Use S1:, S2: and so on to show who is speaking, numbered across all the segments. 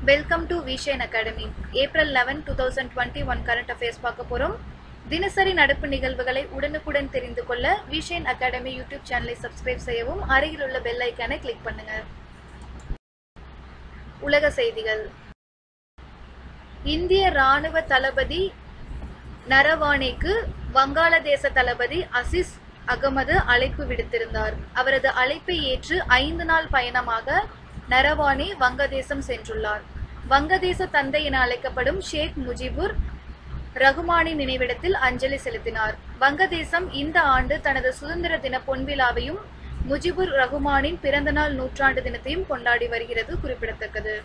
S1: welcome to Vision Academy April eleven two thousand twenty one current affairs பார்க்க போகிறோம் தினசரி நடப்பு நிகழ்வுகளை உடனுக்குடன் தெரிந்து கொள்ள விஷன் அகாடமி யூடியூப் சேனலை சப்ஸ்கிரைப் செய்யவும் அருகில் உள்ள பெல் ஐக்கானை கிளிக் பண்ணுங்க உலக செய்திகள் இந்திய ராணுவ தளபதி நரவானேக்கு வங்காளதேச தளபதி அசிஸ் அகமது அழைப்பு விடுத்திருந்தார் அவரது அழைப்பை ஏற்று ஐந்து நாள் பயணமாக நரவானே வங்கதேசம் சென்றுள்ளார் வங்கதேச தந்தை என அழைக்கப்படும் ஷேக் முஜிபுர் ரகுமானின் நினைவிடத்தில் அஞ்சலி செலுத்தினார் வங்கதேசம் இந்த ஆண்டு தனது சுதந்திர தின பொன்விழாவையும் முஜிபுர் ரகுமானின் பிறந்தநாள் நூற்றாண்டு தினத்தையும் கொண்டாடி வருகிறது குறிப்பிடத்தக்கது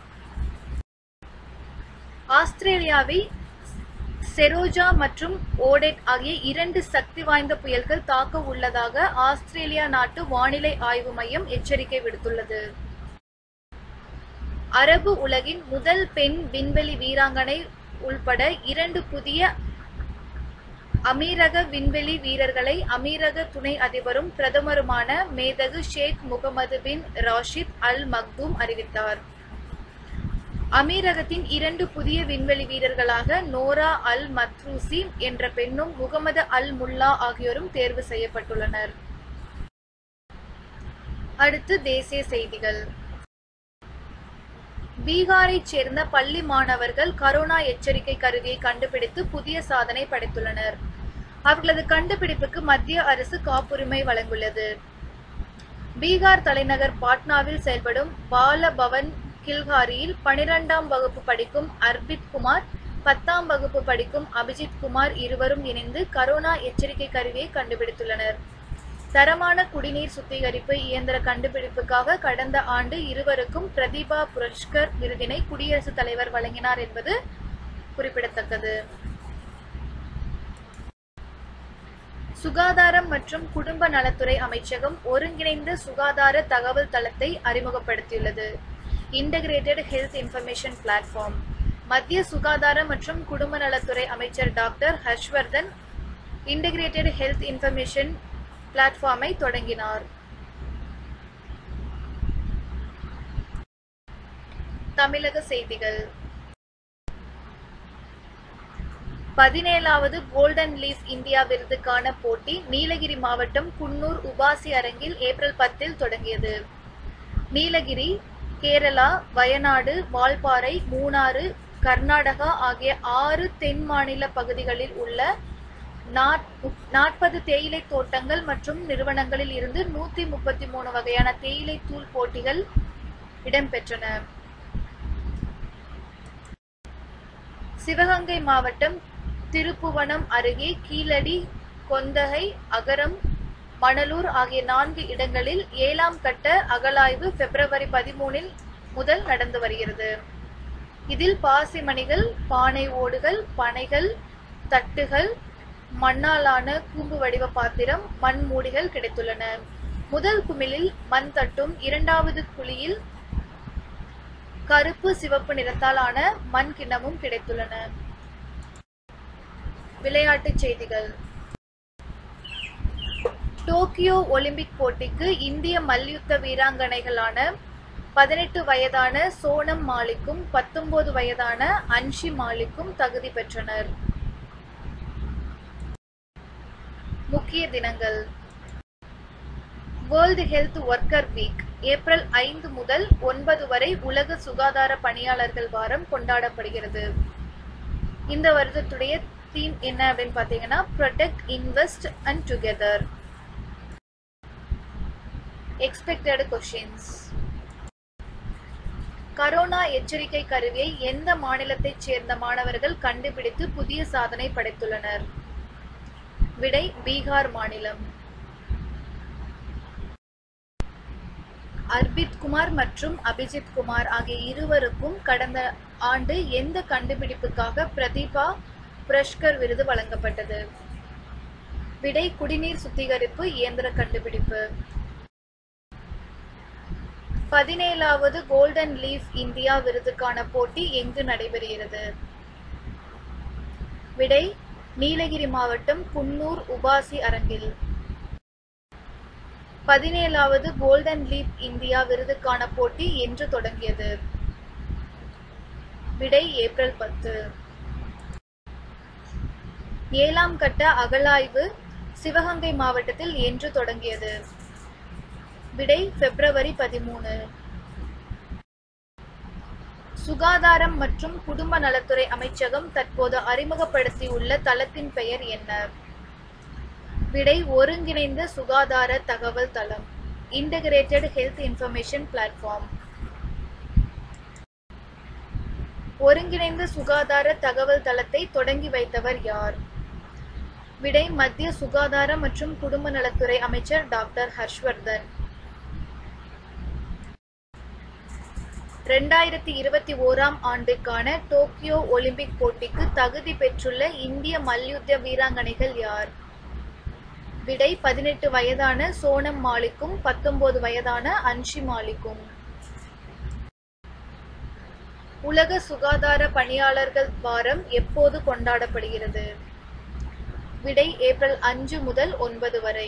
S1: ஆஸ்திரேலியாவை செரோஜா மற்றும் ஓடெட் ஆகிய இரண்டு சக்தி வாய்ந்த புயல்கள் தாக்க உள்ளதாக ஆஸ்திரேலியா நாட்டு வானிலை ஆய்வு மையம் எச்சரிக்கை விடுத்துள்ளது அரபு உலகின் முதல் பெண் விண்வெளி வீராங்கனை உள்பட இரண்டு புதிய அமீரக விண்வெளி வீரர்களை அமீரக துணை அதிபரும் பிரதமருமான மேதகு ஷேக் முகமது பின் ராஷித் அல் மக்தூம் அறிவித்தார் அமீரகத்தின் இரண்டு புதிய விண்வெளி வீரர்களாக நோரா அல் மத்ரூசி என்ற பெண்ணும் முகமது அல் முல்லா ஆகியோரும் தேர்வு செய்யப்பட்டுள்ளனர் அடுத்து தேசிய செய்திகள் பீகாரைச் சேர்ந்த பள்ளி மாணவர்கள் கரோனா எச்சரிக்கை கருவியை கண்டுபிடித்து புதிய சாதனை படைத்துள்ளனர் அவர்களது கண்டுபிடிப்புக்கு மத்திய அரசு காப்புரிமை வழங்குள்ளது பீகார் தலைநகர் பாட்னாவில் செயல்படும் பால பவன் கில்காரியில் பனிரெண்டாம் வகுப்பு படிக்கும் அர்பித் குமார் பத்தாம் வகுப்பு படிக்கும் அபிஜித் குமார் இருவரும் இணைந்து கரோனா எச்சரிக்கை கருவியை கண்டுபிடித்துள்ளனர் தரமான குடிநீர் சுத்திகரிப்பு இயந்திர கண்டுபிடிப்புக்காக கடந்த ஆண்டு இருவருக்கும் பிரதிபா புரஸ்கர் விருதினை குடியரசுத் தலைவர் வழங்கினார் என்பது குறிப்பிடத்தக்கது சுகாதாரம் மற்றும் குடும்ப நலத்துறை அமைச்சகம் ஒருங்கிணைந்த சுகாதார தகவல் தளத்தை அறிமுகப்படுத்தியுள்ளது இன்டகிரேட்டட் ஹெல்த் இன்ஃபர்மேஷன் பிளாட்ஃபார்ம் மத்திய சுகாதார மற்றும் குடும்ப நலத்துறை அமைச்சர் doctor Harshvardhan integrated health information பிளாட்ஃபார்மை தொடங்கினார் தமிழக செய்திகள் பதினேழாவது கோல்டன் லீஃப் இந்தியா விருதுக்கான போட்டி நீலகிரி மாவட்டம் குன்னூர் உபாசி அரங்கில் ஏப்ரல் பத்தில் தொடங்கியது நீலகிரி கேரளா வயநாடு வால்பாறை மூணாறு கர்நாடகா ஆகிய ஆறு தென் மாநில பகுதிகளில் உள்ள நாற்பது தேயிலை தோட்டங்கள் மற்றும் நிறுவனங்களில் இருந்து நூத்தி முப்பத்தி மூணு வகையான தேயிலை தூள் போட்டிகள் இடம்பெற்றன சிவகங்கை மாவட்டம் திருப்புவனம் அருகே கீழடி கொந்தகை அகரம் மணலூர் ஆகிய நான்கு இடங்களில் ஏழாம் கட்ட அகலாய்வு பிப்ரவரி பதிமூனில் முதல் நடந்து வருகிறது இதில் பாசிமணிகள் பானை ஓடுகள் பனைகள் தட்டுகள் மண்ணாலான கூம்பு வடிவ பாத்திரம் மண் மூடிகள் கிடைத்துள்ளன முதல் குமிழில் மண் தட்டும் இரண்டாவது குழியில் கருப்பு சிவப்பு நிறத்தாலான மண் கிண்ணமும் கிடைத்துள்ளன விளையாட்டுச் செய்திகள் டோக்கியோ ஒலிம்பிக் போட்டிக்கு இந்திய மல்யுத்த வீராங்கனைகளான பதினெட்டு வயதான சோனம் மாலிக்கும் பத்தொன்பது வயதான அன்ஷி மாலிக்கும் தகுதி பெற்றனர் முக்கிய தினங்கள் world health worker week April ஐந்து முதல் ஒன்பது வரை உலக சுகாதார பணியாளர்கள் வாரம் கொண்டாடப்படுகிறது இந்த வருடத்துடைய தீம் என்ன அப்படின்னு பார்த்தீங்கன்னா protect invest and together expected questions corona எச்சரிக்கை கருவியை எந்த மாநிலத்தைச் சேர்ந்த மாணவர்கள் கண்டுபிடித்து புதிய சாதனை படைத்துள்ளனர் விடை பீகார் மாநிலம் அர்பித் குமார் மற்றும் அபிஜித் குமார் ஆகிய இருவருக்கும் கடந்த ஆண்டு எந்த கண்டுபிடிப்புக்காக பிரதீபா புரஷ்கர் விருது வழங்கப்பட்டது விடை குடிநீர் சுத்திகரிப்பு இயந்திர கண்டுபிடிப்பு பதினேழாவது கோல்டன் லீஃப் இந்தியா விருதுக்கான போட்டி எங்கு நடைபெறுகிறது விடை நீலகிரி மாவட்டம் குன்னூர் உபாசி அரங்கில் பதினேழாவது கோல்டன் லீப் இந்தியா விருதுக்கான போட்டி என்று தொடங்கியது விடை ஏப்ரல் பத்து ஏழாம் கட்ட அகழாய்வு சிவகங்கை மாவட்டத்தில் என்று தொடங்கியது விடை பிப்ரவரி பதிமூணு சுகாதாரம் மற்றும் குடும்ப நலத்துறை அமைச்சகம் தற்போது அறிமுகப்படுத்தியுள்ள தளத்தின் பெயர் என்ன விடை ஒருங்கிணைந்த சுகாதார தகவல் தளம் இன்டகிரேட்டட் ஹெல்த் இன்ஃபர்மேஷன் பிளாட்ஃபார்ம் ஒருங்கிணைந்த சுகாதார தகவல் தளத்தை தொடங்கி வைத்தவர் யார் விடை மத்திய சுகாதார மற்றும் குடும்ப நலத்துறை அமைச்சர் டாக்டர் ஹர்ஷ்வர்தன் ரெண்டாயிரத்தி இருபத்தி ஓராம் ஆண்டுக்கான டோக்கியோ ஒலிம்பிக் போட்டிக்கு தகுதி பெற்றுள்ள இந்திய மல்யுத்த வீராங்கனைகள் யார் விடை பதினெட்டு வயதான சோனம் மாலிக்கும் பத்தொன்பது வயதான அன்ஷி மாலிக்கும் உலக சுகாதார பணியாளர்கள் வாரம் எப்போது கொண்டாடப்படுகிறது விடை ஏப்ரல் அஞ்சு முதல் ஒன்பது வரை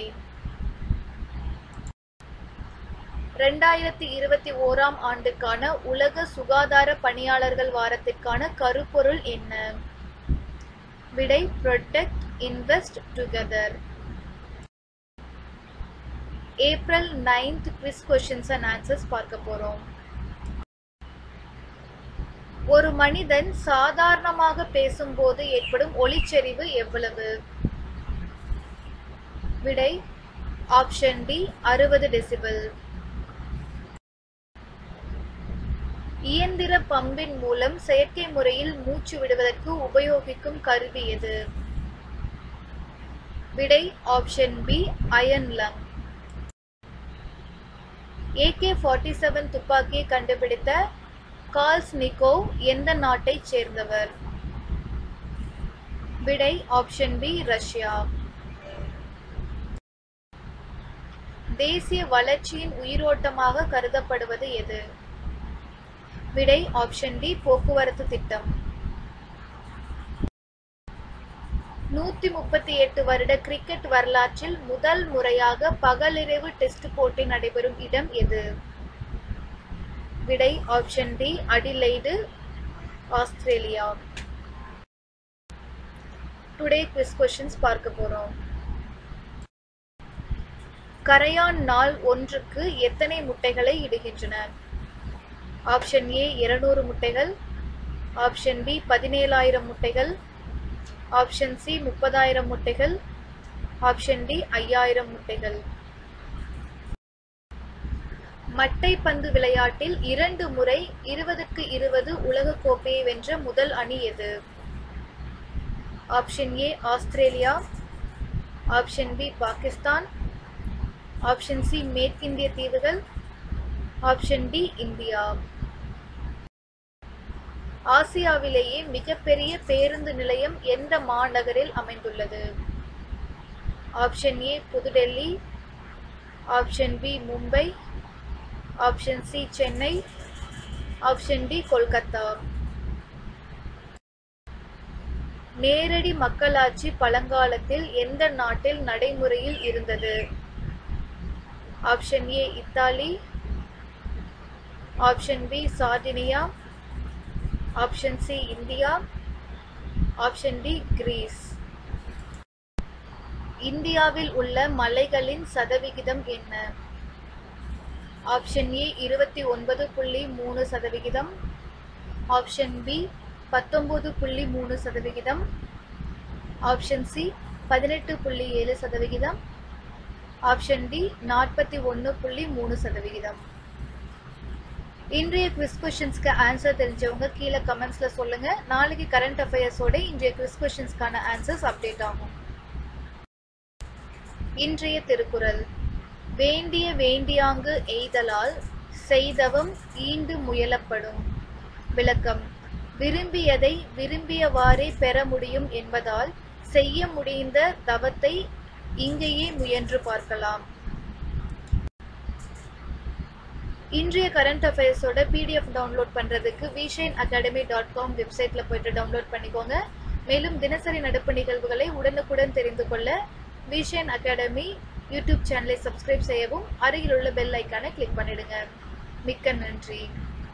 S1: ரெண்டாயிரத்தி இருபத்தி ஓராம் ஆண்டுக்கான உலக சுகாதார பணியாளர்கள் வாரத்திற்கான கருப்பொருள் என்ன விடை protect invest together April ninth quiz questions and answers பார்க்க போறோம் ஒரு மனிதன் சாதாரணமாக பேசும்போது ஏற்படும் ஒளிச்செறிவு எவ்வளவு விடை ஆப்ஷன் டி அறுபது டெசிபிள் இயந்திர பம்பின் மூலம் செயற்கை முறையில் மூச்சு விடுவதற்கு உபயோகிக்கும் கருவி எது விடை option B iron lung AK forty seven துப்பாக்கியை கண்டுபிடித்த கால்ஸ்னிகோவ் எந்த நாட்டைச் சேர்ந்தவர் விடை ஆப்ஷன் பி ரஷ்யா தேசிய வளர்ச்சியின் உயிரோட்டமாக கருதப்படுவது எது விடை ஆப்ஷன் டி போக்குவரத்து திட்டம் நூத்தி முப்பத்தி எட்டு வருட கிரிக்கெட் வரலாற்றில் முதல் முறையாக பகலிரவு டெஸ்ட் போட்டி நடைபெறும் இடம் எது விடை option D Adelaide Australia today quiz questions பார்க்க போறோம் கரையான் நாள் ஒன்றுக்கு எத்தனை முட்டைகளை இடுகின்றன ஆப்ஷன் ஏ இருநூறு முட்டைகள் ஆப்ஷன் பி பதினேழாயிரம் முட்டைகள் ஆப்ஷன் சி முப்பதாயிரம் முட்டைகள் ஆப்ஷன் டி ஐயாயிரம் முட்டைகள் மட்டைப்பந்து விளையாட்டில் இரண்டு முறை இருபதுக்கு இருபது உலக கோப்பையை வென்ற முதல் அணி எது option A Australia option B Pakistan option C மேற்கிந்திய தீவுகள் ஆப்ஷன் டி இந்தியா ஆசியாவிலேயே மிகப்பெரிய பேருந்து நிலையம் எந்த மாநகரில் அமைந்துள்ளது option A Pudhu Delhi option B Mumbai option C Chennai option D Kolkata நேரடி மக்களாட்சி பழங்காலத்தில் எந்த நாட்டில் நடைமுறையில் இருந்தது option A Italy option B Sardinia option C India option D Greece இந்தியாவில் உள்ள மலைகளின் சதவிகிதம் என்ன ஆப்ஷன் ஏ இருபத்தி ஒன்பது புள்ளி மூணு சதவிகிதம் ஆப்ஷன் பி பத்தொன்பது புள்ளி மூணு சதவிகிதம் ஆப்ஷன் சி பதினெட்டு புள்ளி ஏழு சதவிகிதம் ஆப்ஷன் டி நாற்பத்தி ஒன்று புள்ளி மூணு சதவிகிதம் இன்றைய குவிஸ் கொஷின்ஸ்க்கு ஆன்சர் தெரிஞ்சவங்க கீழே கமெண்ட்ஸ்ல சொல்லுங்க நாளைக்கு கரண்ட் அஃபேர்ஸோட இன்றைய குவிஸ் கொஷின்ஸ்க்கான ஆன்சர்ஸ் அப்டேட் ஆகும் இன்றைய திருக்குறள் வேண்டிய வேண்டியாங்கு எய்தலால் செய்தவம் ஈண்டு முயலப்படும் விளக்கம் விரும்பியதை விரும்பியவாறே பெற முடியும் என்பதால் செய்ய முடிந்த தவத்தை இங்கேயே முயன்று பார்க்கலாம் இன்றைய கரண்ட் அஃபேர்ஸோட பிடிஎஃப் டவுன்லோட் பண்ணுறதுக்கு விஷன் அகாடமி டாட் காம் வெப்சைட்டில் போயிட்டு டவுன்லோட் பண்ணிக்கோங்க மேலும் தினசரி நடப்பு நிகழ்வுகளை உடனுக்குடன் தெரிந்து கொள்ள விஷன் அகாடமி யூடியூப் சேனலை சப்ஸ்கிரைப் செய்யவும் அருகில் உள்ள பெல் ஐக்கானை கிளிக் பண்ணிடுங்க மிக்க நன்றி